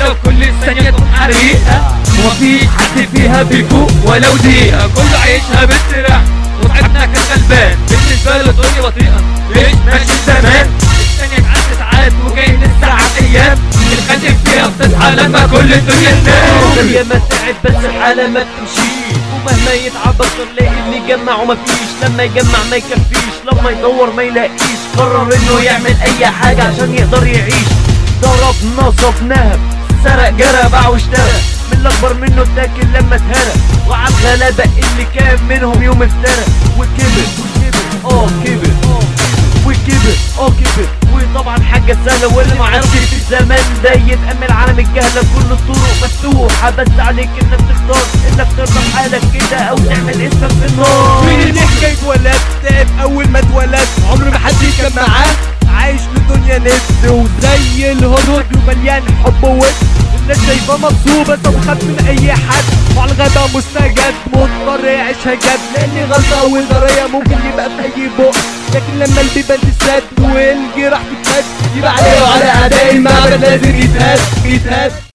لو كل ثانية تكون حريقة ومفيش حد فيها بيفوق ولو دقيقة كله عايشها باستراحة وتعبنا كغلبان بالنسبة له الدنيا بطيئة مش ماشي زمان الثانية تعدي ساعات وجاي للساعة أيام الخاتم فيها بتصحى لما كل الدنيا تنام يا ما تعب بس الحالة ما تمشيش ومهما يتعب بطل لاقي اللي يجمع ومفيش لما يجمع ما يكفيش لما يدور ما يلاقيش قرر انه يعمل اي حاجة عشان يقدر يعيش ضرب نصب نهب سرق جرى باع واشترى من الاكبر منه اتاكل لما اتهرى وعلى الغلابة اللي كان منهم يوم افترى وكبر وكبر اه كبر وكبر اه كبر وطبعا حاجة سهلة واللي معرفش في الزمان ده يتأمل عالم الجهلة كل الطرق مفتوحة بس عليك انك تختار انك ترضى بحالك كده او تعمل اسمك في النار مين اللي حكى اتولد تعب اول ما اتولد عمر ما حد كان معاه عايش لدنيا ند وزي الهدود ومليان حب وود الناس شايفاه مبسوط بس بخاف من اي حد وعلى الغدا مستجد مضطر يعيشها جد لان غلطة والضرية ممكن يبقى في اي بق لكن لما البيبان تسد والجراح تتمد يبقى عليه وعلى اعداء المعبد لازم يتهز يتهز